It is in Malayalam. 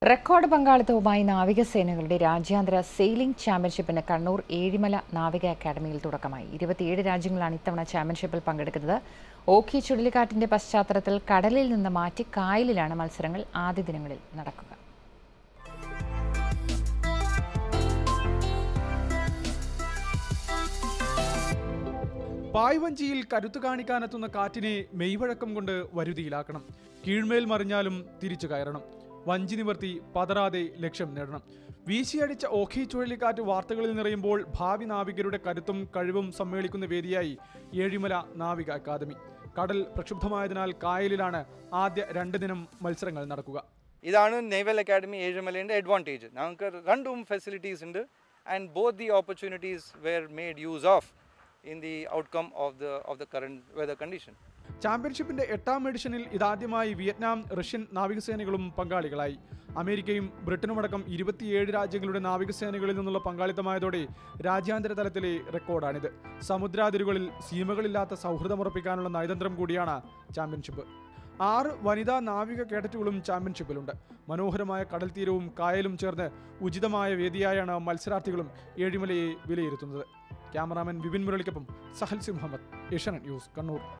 റെക്കോർഡ് പങ്കാളിത്തവുമായി നാവികസേനകളുടെ രാജ്യാന്തര സെയിലിംഗ് ചാമ്പ്യൻഷിപ്പിന് കണ്ണൂർ ഏഴിമല നാവിക അക്കാദമിയിൽ തുടക്കമായി ഇരുപത്തിയേഴ് രാജ്യങ്ങളാണ് ഇത്തവണ ചാമ്പ്യൻഷിപ്പിൽ പങ്കെടുക്കുന്നത് ഓഖി ചുഴലിക്കാറ്റിന്റെ പശ്ചാത്തലത്തിൽ കടലിൽ നിന്ന് മാറ്റി കായലിലാണ് മത്സരങ്ങൾ ആദ്യ ദിനങ്ങളിൽ നടക്കുക പായ്വഞ്ചിയിൽ കരുത്തു കാണിക്കാനെത്തുന്ന കാറ്റിനെ മെയ്വഴക്കം കൊണ്ട് വരുതിയിലാക്കണം കീഴ്മേൽ മറിഞ്ഞാലും തിരിച്ചു കയറണം വഞ്ചി നിവർത്തി പതറാതെ ലക്ഷ്യം നേടണം വീശിയടിച്ച ഓഖി ചുഴലിക്കാറ്റ് വാർത്തകളിൽ നിറയുമ്പോൾ ഭാവി നാവികരുടെ കരുത്തും കഴിവും സമ്മേളിക്കുന്ന വേദിയായി ഏഴിമല നാവിക അക്കാദമി കടൽ പ്രക്ഷുബ്ധമായതിനാൽ കായലിലാണ് ആദ്യ രണ്ട് ദിനം മത്സരങ്ങൾ നടക്കുക ഇതാണ് നേവൽ അക്കാഡമി ഏഴുമലേൻ്റെ അഡ്വാൻറ്റേജ് ഞങ്ങൾക്ക് രണ്ടും ഫെസിലിറ്റീസ് ഉണ്ട് and both the opportunities were made use of in the outcome of the of the current weather condition ചാമ്പ്യൻഷിപ്പിന്റെ എട്ടാം എഡിഷനിൽ ഇതാദ്യമായി വിയറ്റ്നാം റഷ്യൻ നാവികസേനകളും പങ്കാളികളായി അമേരിക്കയും ബ്രിട്ടനുമടക്കം ഇരുപത്തിയേഴ് രാജ്യങ്ങളുടെ നാവികസേനകളിൽ നിന്നുള്ള പങ്കാളിത്തമായതോടെ രാജ്യാന്തര തലത്തിലെ റെക്കോർഡാണിത് സമുദ്രാതിരുകളിൽ സീമകളില്ലാത്ത സൗഹൃദമുറപ്പിക്കാനുള്ള നയതന്ത്രം കൂടിയാണ് ചാമ്പ്യൻഷിപ്പ് ആറ് വനിതാ നാവിക കേഡറ്റുകളും ചാമ്പ്യൻഷിപ്പിലുണ്ട് മനോഹരമായ കടൽ തീരവും കായലും ചേർന്ന് ഉചിതമായ വേദിയായാണ് മത്സരാർത്ഥികളും ഏഴിമലയെ വിലയിരുത്തുന്നത് ക്യാമറാമാൻ വിപിൻ മുരളിക്കൊപ്പം സഹൽസി മുഹമ്മദ് ഏഷ്യാനെറ്റ് ന്യൂസ് കണ്ണൂർ